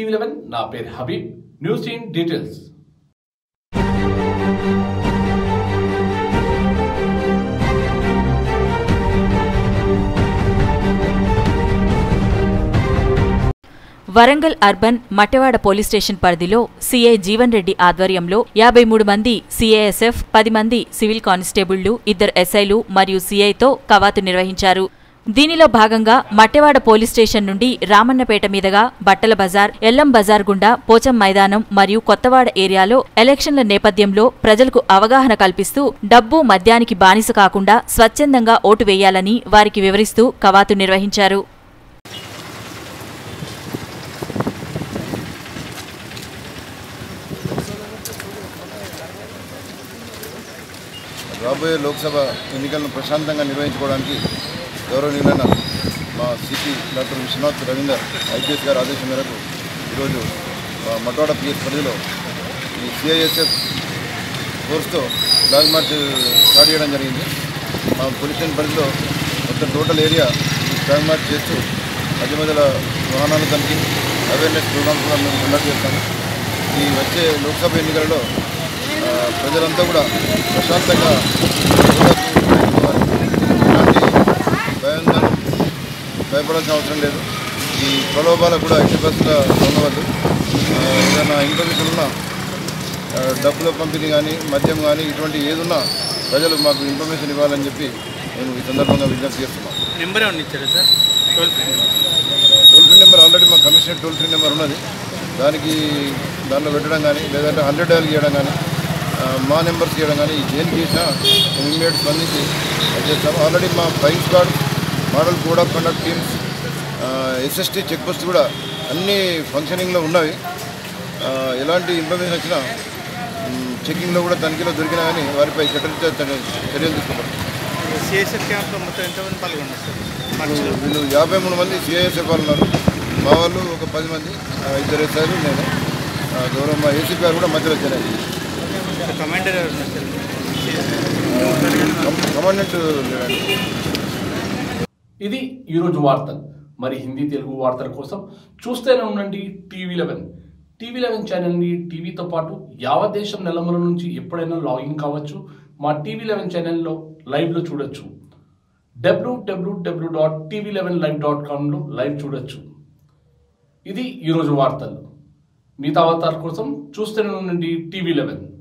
TV eleven నా పేరు Habeeb news in details Warangal urban Mattewada police station పరిధిలో సీఐ జీవన్ రెడ్డి ఆధ్వర్యంలో యాభై మూడు మంది సీఐఎస్ఎఫ్ పది మంది సివిల్ కానిస్టేబుళ్లు ఇద్దరు ఎస్ఐలు మరియు సీఐతో కవాతు నిర్వహించారు దీనిలో భాగంగా మట్టెవాడ పోలీస్ స్టేషన్ నుండి రామన్నపేట మీదుగా బట్టల బజార్ ఎల్లం బజార్ గుండా పోచం మైదానం మరియు కొత్తవాడ ఏరియాలో ఎలక్షన్ల నేపథ్యంలో ప్రజలకు అవగాహన కల్పిస్తూ డబ్బు మద్యానికి బానిస కాకుండా స్వచ్ఛందంగా ఓటు వేయాలని వారికి వివరిస్తూ కవాతు నిర్వహించారు రాబోయే లోక్సభ ఎన్నికలను ప్రశాంతంగా నిర్వహించుకోవడానికి గౌరవనీయులైన మా CP doctor Vishwanath Ravinder IPS గారి ఆదేశం మేరకు ఈరోజు మా మటవాడ పిఎస్ పరిధిలో ఈ సిఐఎస్ఎఫ్ ఫోర్స్తో ఫ్లాగ్ మార్చ్ స్టార్ట్ చేయడం జరిగింది మా పోలీస్ స్టేషన్ పరిధిలో మొత్తం టోటల్ ఏరియా ఈ ఫ్లాగ్ మార్చ్ చేస్తూ మధ్య మధ్యలో వాహనాలు తనిఖీ అవేర్నెస్ ప్రోగ్రామ్స్ కూడా మేము కండక్ట్ చేస్తాము ఈ వచ్చే లోక్సభ ఎన్నికలలో ఆ, ప్రజలంతా కూడా ప్రశాంతంగా ఓటకు ఎలాంటి భయంగా భయపడాల్సిన అవసరం లేదు ఈ ప్రలోభాలకు కూడా ఎట్టి పరిస్థితుల్లో పొందవద్దు ఆ, ఏదైనా ఇన్ఫర్మేషన్ ఉన్నా ఆ, డబ్బుల పంపిణీ కానీ మద్యం కానీ ఇటువంటి ఏదున్నా ప్రజలు మాకు ఇన్ఫర్మేషన్ ఇవ్వాలని చెప్పి నేను ఈ సందర్భంగా విజ్ఞప్తి చేస్తున్నాను నెంబర్ ఏమన్నా ఇచ్చారా sir toll free toll free number already మా కమిషనర్ టోల్ ఫ్రీ నెంబర్ ఉన్నది దానికి దాంట్లో పెట్టడం కానీ లేదంటే హండ్రెడ్ డైల్ చేయడం కానీ ఆ, మా నెంబర్స్ చేయడం కానీ దేనికి చేసినా మేము ఇమ్మీడియట్ స్పందించి అది చేస్తాము ఆల్రెడీ మా flying squad model code of conduct teams SST check post కూడా అన్నీ ఫంక్షనింగ్లో ఉన్నవి ఆ, ఎలాంటి ఇన్ఫర్మేషన్ వచ్చినా మ్, చెకింగ్లో కూడా తనిఖీలో దొరికినా కానీ వారిపై చట్టరీత్యా చర్య- చర్యలు తీసుకోబడతాయి సిఎస్ఎఫ్ క్యాంప్లో మొత్తం ఎంతమంది పాల్గొన్నారు సార్ వీళ్ళు- వీళ్ళు యాభై మూడు మంది సిఐఎస్ఎఫ్ వాళ్ళు ఉన్నారు మా వాళ్ళు ఒక పది మంది ఆ, ఇద్దరు ఎస్ఐలు నేను ఆ, గౌరవ మా ఏసీపీ గారు కూడా మధ్యలో వచ్చారు కమాండర్ ఎవరు ఉన్నారు సార్ కమ్- కమాండెంట్ లేడండి ఇది ఈరోజు వార్తలు మరి హిందీ తెలుగు వార్తల కోసం చూస్తూనే ఉండండి టీవీ లెవెన్ టీవీ లెవెన్ ఛానల్ని టీవీతో పాటు యావత్ దేశం నెలమల నుంచి ఎప్పుడైనా లాగిన్ కావచ్చు మా టీవీ లెవెన్ ఛానల్లో లైవ్లో చూడొచ్చు WWW dot TV eleven live dot కామ్లో లైవ్ చూడొచ్చు ఇది ఈరోజు వార్తలు మిగతా వార్తల కోసం చూస్తూనే ఉండండి టీవీ లెవెన్